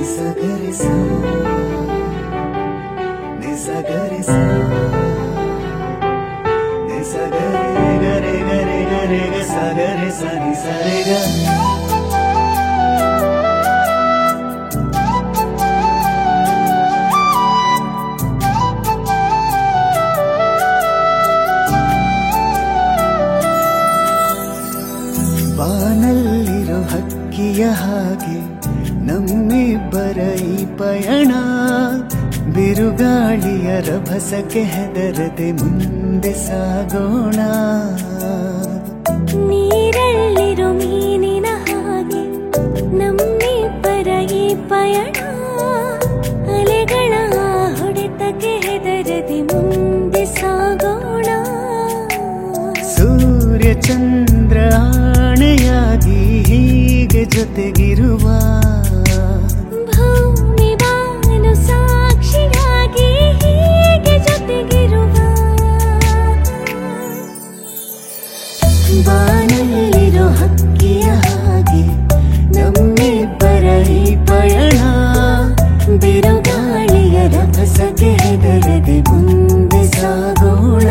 ನಿಸಗರೆ ಸಾ ನಿಸಗರೆ ಸಾ ನಿಸಗರೆ ಗರೆ ಗರೆ ಗರೆ ಗ ಸಗರೆ ಸ ನಿಸರೆ ಗ ಬಾನಲ್ಲಿರೋ ಹಕ್ಕಿಯ ಹಾಗೆ ನಮ್ಮಿಬ್ಬರ ಈ ಪಯಣ ಬಿರುಗಾಳಿಯ ರಭಸಕ್ಕೆ ಹೆದರದೆ ಮುಂದೆ ಸಾಗೋಣ ನೀರಲ್ಲಿರೋ ಮೀನಿನ ಹಾಗೆ ನಮ್ಮಿಬ್ಬರ ಈ ಪಯಣ ಅಲೆಗಳ ಹೊಡೆತಕ್ಕೆ ಹೆದರದೆ ಮುಂದೆ ಸಾಗೋಣ ಸೂರ್ಯ ಚಂದ್ರ ಆಣೆಯಾಗಿ ಹೀಗೆ ಜೊತೆಗಿರುವ ಭೂಮಿ ಬಾನು ಸಾಕ್ಷಿಯಾಗಿ ಹೀಗೆ ಜೊತೆಗಿರುವ ಬಾನಲ್ಲಿರೋ ಹಕ್ಕಿಯ ಹಾಗೆ ನಮ್ಮಿಬ್ಬರ ಈ ಪಯಣ ಬಿರುಗಾಳಿಯ ರಭಸಕ್ಕೆ ಹೆದರದೆ ಮುಂದೆ ಸಾಗೋಣ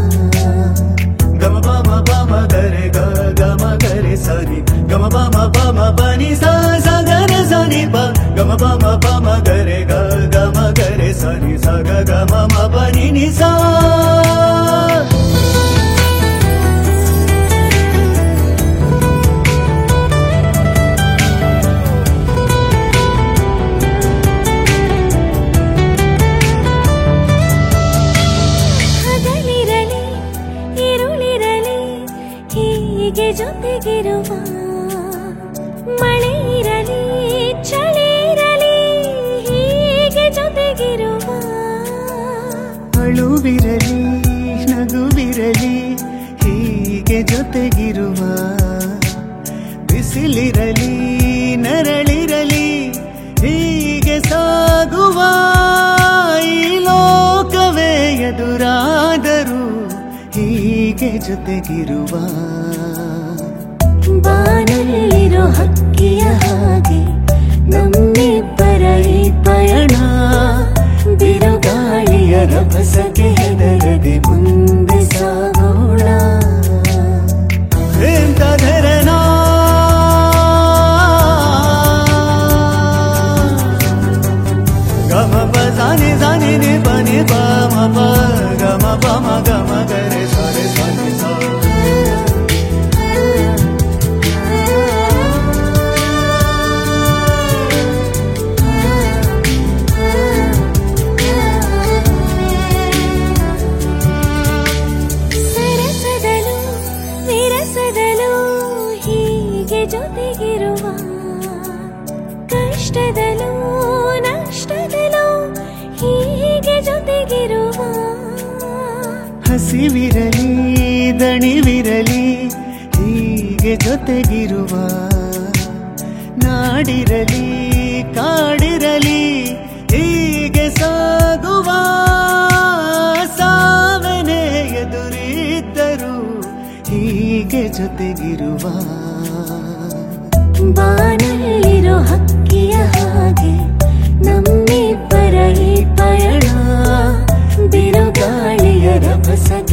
ಗಮ ಬಮ ಬಮ ಗರೆ ಗ ಗಮ ಗರೆ ಸರಿ ಗಮ ಬಮ ಬಮ ಬನಿ ಸ ಸ ಗರೆ ಸನಿ ಬ ಗಮ ಬಮ ಬಮ ಗರೆ ಗ ಗಮ ಗರೆ ಸರಿ ಸ ಗ ಗಮ ಮ ಬನಿ ನಿ ಸಾ ಹಗಲಿರಲಿ ಇರುಳಿರಲಿ ಹೀಗೆ ಜೊತೆಗಿರುವ ಮಳೆ ಇರಲಿ ಚಳಿ ಇರಲಿ ಹೀಗೆ ಜೊತೆಗಿರುವ ಅಳುವಿರಲಿ ನಗುವಿರಲಿ ಹೀಗೆ ಜೊತೆಗಿರುವ ಬಿಸಿಲಿರಲಿ ನರಳಿರಲಿ ಹೀಗೆ ಸಾಗುವ ಈ ಲೋಕವೇ ಎದುರಾದರೂ ಹೀಗೆ ಜೊತೆಗಿರುವ ಬಾನಲ್ಲಿರೋ ಹಕ್ಕಿಯ ಹಾಗೆ ನಮ್ಮಿಬ್ಬರ ಈ ಪಯಣ ಬಿರುಗಾಳಿಯ ರಭಸಕ್ಕೆ ಹೆದರದೆ ಮುಂದೆ ಸಾಗೋಣ ಎಂತ ಧರನಾ ಗಮ ಪ ಸಾನಿ ಸಾನಿ ನಿ ಬನಿ ಪ ಮ ಪ ಗಮ ಪ ಮ ಗಮ ಗರೆ ಸರೆ ಸನಿ ಸಾ ಸರಸದಲು ವಿರಸದಲು ಹೀಗೆ ಜೊತೆಗಿರುವ ಕಷ್ಟದಲು ನಷ್ಟದಲು ಹೀಗೆ ಜೊತೆಗಿರುವ ಹಸಿವಿರಲಿ ದಣಿವಿರಲಿ ಹೀಗೆ ಜೊತೆಗಿರುವ ನಾಡಿರಲಿ ಕಾಡಿರಲಿ ಹೀಗೆ ಸಾಗುವ ಸಾವನೆ ಎದುರಿದ್ದರು ಹೀಗೆ ಜೊತೆಗಿರುವ ಬಾನಲ್ಲಿರೋ ಹಕ್ಕಿಯ ಹಾಗೆ ನಮ್ಮಿಬ್ಬರ ಈ ಪಯಣ ಬಿರುಗಾಳಿಯ ರಭಸಕ್ಕೆ